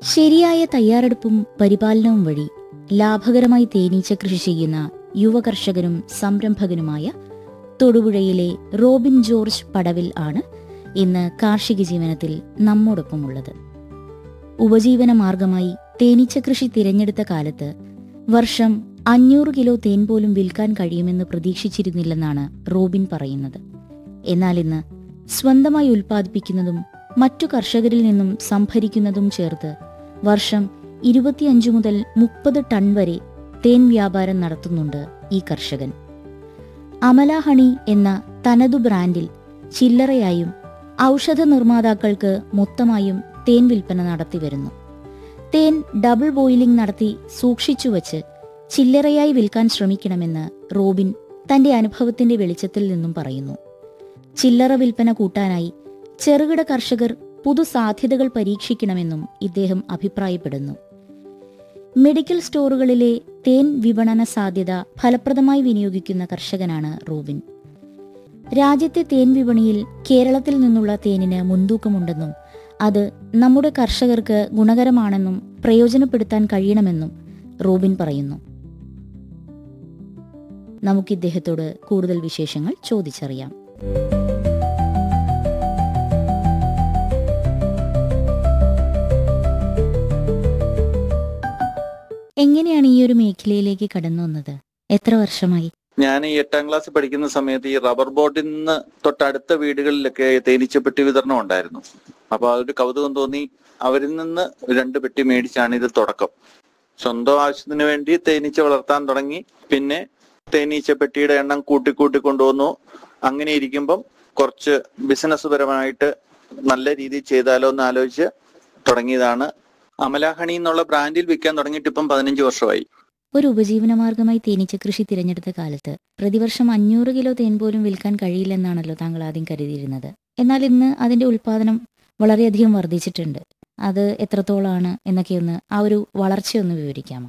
ശരിയായ തയ്യാറെടുപ്പും പരിപാലനവും വഴി ലാഭകരമായി തേനീച്ച കൃഷി ചെയ്യുന്ന യുവ കർഷകനും സംരംഭകനുമായ തൊടുപുഴയിലെ റോബിൻ ജോർജ് പടവിൽ ആണ് ഇന്ന് കാർഷിക ജീവനത്തിൽ നമ്മോടൊപ്പമുള്ളത് ഉപജീവന മാർഗമായി തേനീച്ച കൃഷി തിരഞ്ഞെടുത്ത കാലത്ത് വർഷം അഞ്ഞൂറ് കിലോ തേൻ പോലും വിൽക്കാൻ കഴിയുമെന്ന് പ്രതീക്ഷിച്ചിരുന്നില്ലെന്നാണ് റോബിൻ പറയുന്നത് എന്നാൽ ഇന്ന് സ്വന്തമായി ഉൽപ്പാദിപ്പിക്കുന്നതും മറ്റു കർഷകരിൽ നിന്നും സംഭരിക്കുന്നതും ചേർത്ത് വർഷം ഇരുപത്തിയഞ്ചു മുതൽ മുപ്പത് ടൺ വരെ തേൻ വ്യാപാരം നടത്തുന്നുണ്ട് ഈ കർഷകൻ അമല ഹണി എന്ന തനതു ബ്രാൻഡിൽ ചില്ലറയായും ഔഷധ നിർമ്മാതാക്കൾക്ക് മൊത്തമായും തേൻ വിൽപ്പന നടത്തിവരുന്നു തേൻ ഡബിൾ ബോയിലിംഗ് നടത്തി സൂക്ഷിച്ചു വച്ച് ചില്ലറയായി വിൽക്കാൻ ശ്രമിക്കണമെന്ന് റോബിൻ തന്റെ അനുഭവത്തിന്റെ വെളിച്ചത്തിൽ നിന്നും പറയുന്നു ചില്ലറ വിൽപ്പന കൂട്ടാനായി ചെറുകിട കർഷകർ പുതു സാധ്യതകൾ പരീക്ഷിക്കണമെന്നും ഇദ്ദേഹം അഭിപ്രായപ്പെടുന്നു മെഡിക്കൽ സ്റ്റോറുകളിലെ തേൻ വിപണന സാധ്യത ഫലപ്രദമായി വിനിയോഗിക്കുന്ന കർഷകനാണ് റോബിൻ രാജ്യത്തെ തേൻ വിപണിയിൽ കേരളത്തിൽ നിന്നുള്ള തേനിന് മുൻതൂക്കമുണ്ടെന്നും അത് നമ്മുടെ കർഷകർക്ക് ഗുണകരമാണെന്നും പ്രയോജനപ്പെടുത്താൻ കഴിയണമെന്നും റോബിൻ പറയുന്നു നമുക്ക് ഇദ്ദേഹത്തോട് കൂടുതൽ വിശേഷങ്ങൾ ചോദിച്ചറിയാം എങ്ങനെയാണ് ഈ ഒരു മേഖലയിലേക്ക് കടന്നു വന്നത് എത്ര വർഷമായി ഞാൻ ഈ എട്ടാം ക്ലാസ്സിൽ പഠിക്കുന്ന സമയത്ത് ഈ റബ്ബർ ബോർഡിൽ നിന്ന് തൊട്ടടുത്ത വീടുകളിലൊക്കെ തേനീച്ചപ്പെട്ടി വിതരണം ഉണ്ടായിരുന്നു അപ്പൊ അതൊരു കൗതുകം തോന്നി അവരിൽ നിന്ന് രണ്ട് പെട്ടി മേടിച്ചാണ് ഇത് തുടക്കം സ്വന്തം ആവശ്യത്തിന് വേണ്ടി തേനീച്ച വളർത്താൻ തുടങ്ങി പിന്നെ തേനീച്ച പെട്ടിയുടെ എണ്ണം കൂട്ടി കൂട്ടി കൊണ്ടുവന്നു അങ്ങനെ ഇരിക്കുമ്പം കുറച്ച് ബിസിനസ് പരമായിട്ട് നല്ല രീതിയിൽ ചെയ്താലോ എന്ന് ആലോചിച്ച് തുടങ്ങിയതാണ് അമലാഹണി എന്നുള്ള ബ്രാൻഡിൽ വിൽക്കാൻ തുടങ്ങിയിട്ട് ഇപ്പം പതിനഞ്ച് വർഷമായി ഒരു ഉപജീവനമാർഗമായി തേനീച്ച കൃഷി തിരഞ്ഞെടുത്ത കാലത്ത് പ്രതിവർഷം അഞ്ഞൂറ് കിലോ തേൻ പോലും വിൽക്കാൻ കഴിയില്ലെന്നാണല്ലോ താങ്കൾ ആദ്യം കരുതിയിരുന്നത് എന്നാൽ ഇന്ന് അതിന്റെ ഉൽപാദനം വളരെയധികം വർദ്ധിച്ചിട്ടുണ്ട് അത് എത്രത്തോളാണ് എന്നൊക്കെ ഒന്ന് ആ ഒരു വളർച്ചയൊന്ന് വിവരിക്കാമോ